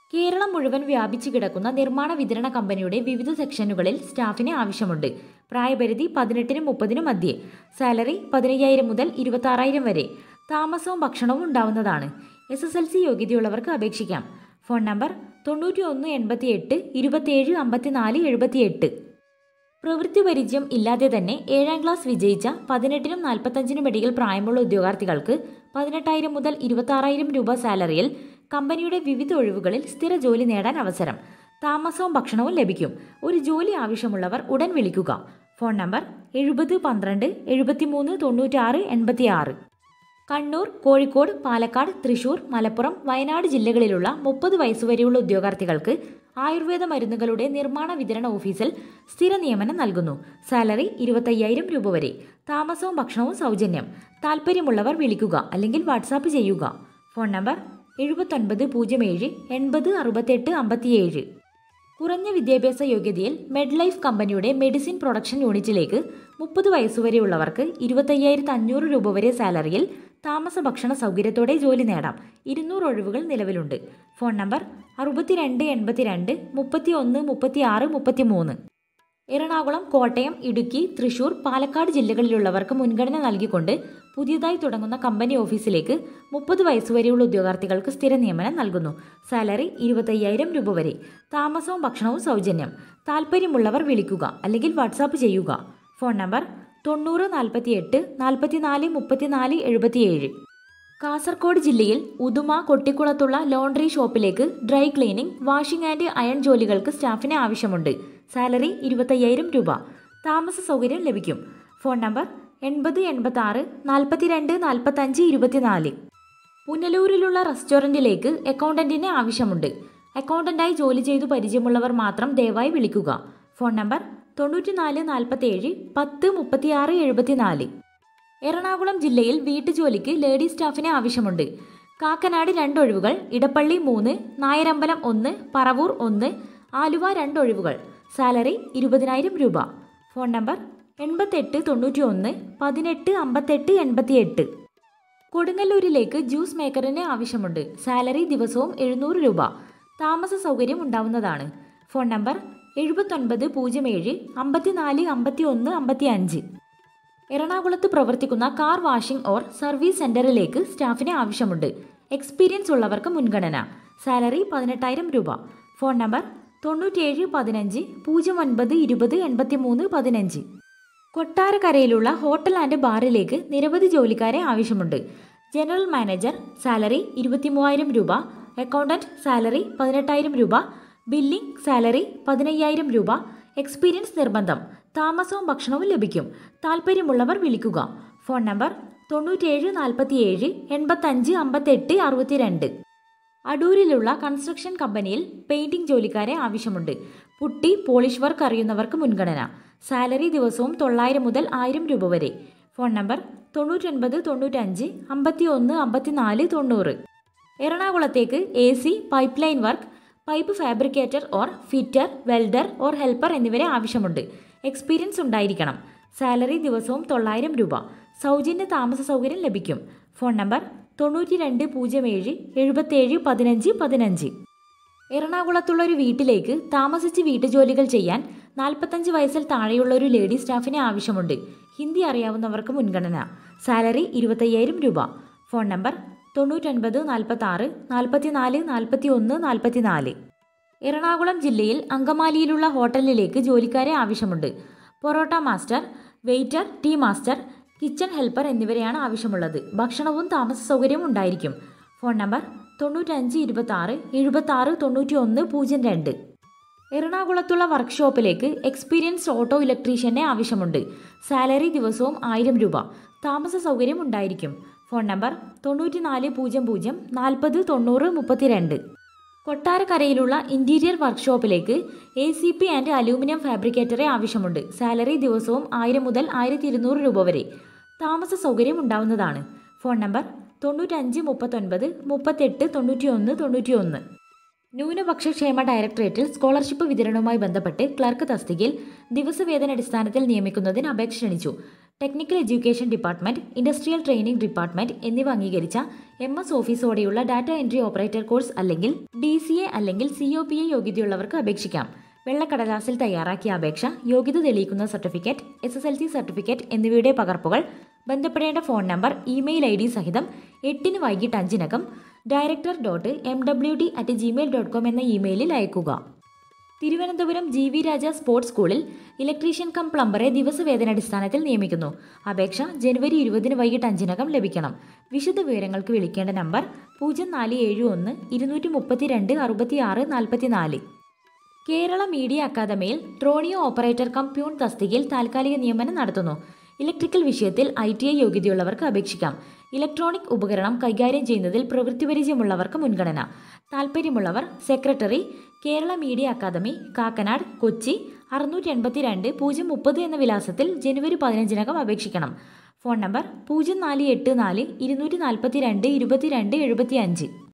കേരളം മുഴുവൻ വ്യാപിച്ചു കിടക്കുന്ന നിർമ്മാണ വിതരണ കമ്പനിയുടെ വിവിധ സെക്ഷനുകളിൽ സ്റ്റാഫിന് ആവശ്യമുണ്ട് പ്രായപരിധി പതിനെട്ടിനും മുപ്പതിനും മധ്യേ സാലറി പതിനയ്യായിരം മുതൽ ഇരുപത്താറായിരം വരെ താമസവും ഭക്ഷണവും ഉണ്ടാവുന്നതാണ് എസ് എസ് എൽ സി യോഗ്യതയുള്ളവർക്ക് അപേക്ഷിക്കാം ഫോൺ നമ്പർ തൊണ്ണൂറ്റി ഒന്ന് എൺപത്തി എട്ട് ഇരുപത്തിയേഴ് അമ്പത്തിനാല് എഴുപത്തിയെട്ട് പ്രവൃത്തി പരിചയം ഇല്ലാതെ തന്നെ ഏഴാം ക്ലാസ് വിജയിച്ച പതിനെട്ടിനും നാൽപ്പത്തഞ്ചിനും ഇടയിൽ പ്രായമുള്ള ഉദ്യോഗാർത്ഥികൾക്ക് പതിനെട്ടായിരം മുതൽ ഇരുപത്താറായിരം രൂപ സാലറിയിൽ കമ്പനിയുടെ വിവിധ ഒഴിവുകളിൽ സ്ഥിര ജോലി നേടാൻ അവസരം താമസവും ഭക്ഷണവും ലഭിക്കും ഒരു ജോലി ആവശ്യമുള്ളവർ ഉടൻ വിളിക്കുക ഫോൺ നമ്പർ എഴുപത് പന്ത്രണ്ട് എഴുപത്തിമൂന്ന് തൊണ്ണൂറ്റാറ് എൺപത്തിയാറ് കണ്ണൂർ കോഴിക്കോട് പാലക്കാട് തൃശൂർ മലപ്പുറം വയനാട് ജില്ലകളിലുള്ള മുപ്പത് വയസ്സുവരെയുള്ള ഉദ്യോഗാർത്ഥികൾക്ക് ആയുർവേദ മരുന്നുകളുടെ നിർമ്മാണ വിതരണ ഓഫീസിൽ സ്ഥിര നിയമനം നൽകുന്നു സാലറി ഇരുപത്തയ്യായിരം രൂപ വരെ താമസവും ഭക്ഷണവും സൗജന്യം താല്പര്യമുള്ളവർ വിളിക്കുക അല്ലെങ്കിൽ വാട്സാപ്പ് ചെയ്യുക ഫോൺ നമ്പർ എഴുപത്തൊൻപത് പൂജ്യം ഏഴ് എൺപത് അറുപത്തെട്ട് അമ്പത്തിയേഴ് കുറഞ്ഞ വിദ്യാഭ്യാസ യോഗ്യതയിൽ മെഡ് ലൈഫ് കമ്പനിയുടെ മെഡിസിൻ പ്രൊഡക്ഷൻ യൂണിറ്റിലേക്ക് മുപ്പത് വയസ്സുവരെയുള്ളവർക്ക് ഇരുപത്തയ്യായിരത്തി അഞ്ഞൂറ് രൂപ വരെ സാലറിയിൽ താമസ ഭക്ഷണ സൗകര്യത്തോടെ ജോലി നേടാം ഇരുന്നൂറ് ഒഴിവുകൾ നിലവിലുണ്ട് ഫോൺ നമ്പർ അറുപത്തിരണ്ട് എൺപത്തിരണ്ട് മുപ്പത്തി ഒന്ന് മുപ്പത്തി ആറ് മുപ്പത്തി മൂന്ന് എറണാകുളം കോട്ടയം ഇടുക്കി തൃശൂർ പാലക്കാട് ജില്ലകളിലുള്ളവർക്ക് മുൻഗണന നൽകിക്കൊണ്ട് പുതിയതായി തുടങ്ങുന്ന കമ്പനി ഓഫീസിലേക്ക് മുപ്പത് വയസ്സുവരെയുള്ള ഉദ്യോഗാർത്ഥികൾക്ക് സ്ഥിര നിയമനം നൽകുന്നു സാലറി ഇരുപത്തയ്യായിരം രൂപ വരെ താമസവും ഭക്ഷണവും സൗജന്യം താല്പര്യമുള്ളവർ വിളിക്കുക അല്ലെങ്കിൽ വാട്സാപ്പ് ചെയ്യുക ഫോൺ നമ്പർ തൊണ്ണൂറ് നാൽപ്പത്തിയെട്ട് നാൽപ്പത്തിനാല് മുപ്പത്തിനാല് എഴുപത്തിയേഴ് കാസർഗോഡ് ജില്ലയിൽ ഉദുമ കൊട്ടിക്കുളത്തുള്ള ലോണ്ടറി ഷോപ്പിലേക്ക് dry cleaning washing and iron ജോലികൾക്ക് സ്റ്റാഫിനെ ആവശ്യമുണ്ട് സാലറി ഇരുപത്തയ്യായിരം രൂപ താമസ സൗകര്യം ലഭിക്കും ഫോൺ നമ്പർ എൺപത് എൺപത്തി ആറ് നാൽപ്പത്തിരണ്ട് നാൽപ്പത്തഞ്ച് ഇരുപത്തിനാല് പുനലൂരിലുള്ള റെസ്റ്റോറൻറ്റിലേക്ക് അക്കൗണ്ടന്റിനെ ആവശ്യമുണ്ട് അക്കൗണ്ടന്റായി ജോലി ചെയ്തു പരിചയമുള്ളവർ മാത്രം ദയവായി വിളിക്കുക ഫോൺ നമ്പർ തൊണ്ണൂറ്റിനാല് നാൽപ്പത്തേഴ് പത്ത് മുപ്പത്തിയാറ് എഴുപത്തിനാല് എറണാകുളം ജില്ലയിൽ വീട്ടുജോലിക്ക് ലേഡി സ്റ്റാഫിനെ ആവശ്യമുണ്ട് കാക്കനാട് രണ്ടൊഴിവുകൾ ഇടപ്പള്ളി മൂന്ന് നായരമ്പലം ഒന്ന് പറവൂർ ഒന്ന് ആലുവ രണ്ടൊഴിവുകൾ സാലറി ഇരുപതിനായിരം രൂപ ഫോൺ നമ്പർ എൺപത്തെട്ട് തൊണ്ണൂറ്റി ഒന്ന് പതിനെട്ട് അമ്പത്തെട്ട് എൺപത്തിയെട്ട് കൊടുങ്ങല്ലൂരിലേക്ക് ജ്യൂസ് മേക്കറിന് ആവശ്യമുണ്ട് സാലറി ദിവസവും എഴുന്നൂറ് രൂപ താമസ സൗകര്യം ഉണ്ടാവുന്നതാണ് ഫോൺ നമ്പർ എഴുപത്തൊൻപത് പൂജ്യം ഏഴ് അമ്പത്തിനാല് അമ്പത്തി ഒന്ന് അമ്പത്തി അഞ്ച് എറണാകുളത്ത് പ്രവർത്തിക്കുന്ന കാർ വാഷിംഗ് ഓർ സർവീസ് സെന്ററിലേക്ക് സ്റ്റാഫിനെ ആവശ്യമുണ്ട് എക്സ്പീരിയൻസ് ഉള്ളവർക്ക് മുൻഗണന സാലറി പതിനെട്ടായിരം രൂപ ഫോൺ നമ്പർ തൊണ്ണൂറ്റിയേഴ് പതിനഞ്ച് പൂജ്യം ഒൻപത് ഇരുപത് എൺപത്തി മൂന്ന് പതിനഞ്ച് കൊട്ടാരക്കരയിലുള്ള ഹോട്ടൽ ആൻഡ് ബാറിലേക്ക് നിരവധി ജോലിക്കാരെ ആവശ്യമുണ്ട് ജനറൽ മാനേജർ സാലറി ഇരുപത്തി മൂവായിരം രൂപ അക്കൗണ്ടന്റ് സാലറി പതിനെട്ടായിരം രൂപ ബില്ലിംഗ് സാലറി പതിനയ്യായിരം രൂപ എക്സ്പീരിയൻസ് നിർബന്ധം താമസവും ഭക്ഷണവും ലഭിക്കും താല്പര്യമുള്ളവർ വിളിക്കുക ഫോൺ നമ്പർ തൊണ്ണൂറ്റിയേഴ് നാൽപ്പത്തിയേഴ് എൺപത്തഞ്ച് അമ്പത്തെട്ട് അറുപത്തിരണ്ട് അടൂരിലുള്ള കൺസ്ട്രക്ഷൻ കമ്പനിയിൽ പെയിന്റിംഗ് ജോലിക്കാരെ ആവശ്യമുണ്ട് പുട്ടി പോളിഷ് വർക്ക് അറിയുന്നവർക്ക് മുൻഗണന സാലറി ദിവസവും തൊള്ളായിരം മുതൽ ആയിരം രൂപ വരെ ഫോൺ നമ്പർ തൊണ്ണൂറ്റൊൻപത് തൊണ്ണൂറ്റഞ്ച് അമ്പത്തി ഒന്ന് അമ്പത്തിനാല് തൊണ്ണൂറ് എറണാകുളത്തേക്ക് A C pipe line work pipe fabricator or fitter welder or helper എന്നിവരെ ആവശ്യമുണ്ട് എക്സ്പീരിയൻസ് ഉണ്ടായിരിക്കണം സാലറി ദിവസവും തൊള്ളായിരം രൂപ സൗജന്യ താമസ സൗകര്യം ലഭിക്കും ഫോൺ നമ്പർ തൊണ്ണൂറ്റി രണ്ട് പൂജ്യം ഏഴ് എഴുപത്തേഴ് പതിനഞ്ച് പതിനഞ്ച് എറണാകുളത്തുള്ള ഒരു വീട്ടിലേക്ക് താമസിച്ച് വീട്ടുജോലികൾ ചെയ്യാൻ നാൽപ്പത്തഞ്ച് വയസ്സിൽ താഴെയുള്ള ഒരു ലേഡി സ്റ്റാഫിനെ ആവശ്യമുണ്ട് ഹിന്ദി അറിയാവുന്നവർക്ക് മുൻഗണന സാലറി ഇരുപത്തയ്യായിരം രൂപ ഫോൺ നമ്പർ തൊണ്ണൂറ്റൊൻപത് നാൽപ്പത്തി ആറ് നാൽപ്പത്തിനാല് നാൽപ്പത്തി ഒന്ന് നാൽപ്പത്തിനാല് എറണാകുളം ജില്ലയിൽ അങ്കമാലിയിലുള്ള ഹോട്ടലിലേക്ക് ജോലിക്കാരെ ആവശ്യമുണ്ട് parotta master waiter tea master kitchen helper എന്നിവരെയാണ് ആവശ്യമുള്ളത് ഭക്ഷണവും താമസ സൗകര്യവും ഉണ്ടായിരിക്കും ഫോൺ നമ്പർ തൊണ്ണൂറ്റഞ്ച് ഇരുപത്തി ആറ് എഴുപത്തി ആറ് തൊണ്ണൂറ്റി ഒന്ന് പൂജ്യം രണ്ട് എറണാകുളത്തുള്ള വർക്ക്ഷോപ്പിലേക്ക് എക്സ്പീരിയൻസ്ഡ് ഓട്ടോ ഇലക്ട്രീഷ്യനെ ആവശ്യമുണ്ട് സാലറി ദിവസവും ആയിരം രൂപ താമസ സൗകര്യം ഉണ്ടായിരിക്കും ഫോൺ നമ്പർ തൊണ്ണൂറ്റിനാല് പൂജ്യം പൂജ്യം നാൽപ്പത് തൊണ്ണൂറ് മുപ്പത്തിരണ്ട് കൊട്ടാരക്കരയിലുള്ള ഇന്റീരിയർ വർക്ക്ഷോപ്പിലേക്ക് A C P and aluminium ഫാബ്രിക്കേറ്ററെ ആവശ്യമുണ്ട് സാലറി ദിവസവും ആയിരം മുതൽ ആയിരത്തി ഇരുന്നൂറ് രൂപ വരെ താമസ സൗകര്യം ഉണ്ടാവുന്നതാണ് ഫോൺ നമ്പർ തൊണ്ണൂറ്റഞ്ച് മുപ്പത്തൊൻപത് മുപ്പത്തെട്ട് തൊണ്ണൂറ്റിയൊന്ന് തൊണ്ണൂറ്റിയൊന്ന് ന്യൂനപക്ഷ ക്ഷേമ ഡയറക്ടറേറ്റിൽ സ്കോളർഷിപ്പ് വിതരണവുമായി ബന്ധപ്പെട്ട് ക്ലർക്ക് തസ്തികയിൽ ദിവസവേതന അടിസ്ഥാനത്തിൽ നിയമിക്കുന്നതിന് അപേക്ഷ ക്ഷണിച്ചു technical education department industrial training department എന്നിവ അംഗീകരിച്ച എം എസ് ഓഫീസോടെയുള്ള ഡാറ്റ എൻട്രി ഓപ്പറേറ്റർ കോഴ്സ് അല്ലെങ്കിൽ ഡി സി എ അല്ലെങ്കിൽ സി ഒ പി എ യോഗ്യതയുള്ളവർക്ക് അപേക്ഷിക്കാം വെള്ളക്കടലാസിൽ തയ്യാറാക്കിയ അപേക്ഷ യോഗ്യത തെളിയിക്കുന്ന certificate S S L C certificate എന്നിവയുടെ പകർപ്പുകൾ ബന്ധപ്പെടേണ്ട phone number email I D സഹിതം എട്ടിന് വൈകിട്ട് അഞ്ചിനകം director dot M W D at Gmail dot com എന്ന ഇമെയിലിൽ അയക്കുക Thiruvananthapuram G V Raja sports സ്കൂളിൽ ഇലക്ട്രീഷ്യൻ കം പ്ലംബറെ ദിവസവേതനടിസ്ഥാനത്തിൽ നിയമിക്കുന്നു അപേക്ഷ ജനുവരി ഇരുപതിന് വൈകിട്ട് അഞ്ചിനകം ലഭിക്കണം വിശദ വിവരങ്ങൾക്ക് വിളിക്കേണ്ട നമ്പർ പൂജ്യം നാല് ഏഴ് ഒന്ന് ഇരുന്നൂറ്റി മുപ്പത്തിരണ്ട് അറുപത്തി ആറ് നാൽപ്പത്തി നാല് കേരള മീഡിയ അക്കാദമിയിൽ ട്രോണിയോ ഓപ്പറേറ്റർ കം പ്യൂൺ തസ്തികയിൽ താൽക്കാലിക നിയമനം നടത്തുന്നു ഇലക്ട്രിക്കൽ വിഷയത്തിൽ ഐ ടി ഐ യോഗ്യതയുള്ളവർക്ക് അപേക്ഷിക്കാം ഇലക്ട്രോണിക് ഉപകരണം കൈകാര്യം ചെയ്യുന്നതിൽ പ്രവൃത്തിപരിചയമുള്ളവർക്ക് മുൻഗണന താൽപ്പര്യമുള്ളവർ secretary Kerala media academy Kakkanad Kochi അറുന്നൂറ്റി എൺപത്തി രണ്ട് പൂജ്യം മുപ്പത് എന്ന വിലാസത്തിൽ ജനുവരി പതിനഞ്ചിനകം അപേക്ഷിക്കണം ഫോൺ നമ്പർ പൂജ്യം നാല് എട്ട് നാല് ഇരുന്നൂറ്റി നാൽപ്പത്തി രണ്ട് ഇരുപത്തിരണ്ട് എഴുപത്തി അഞ്ച്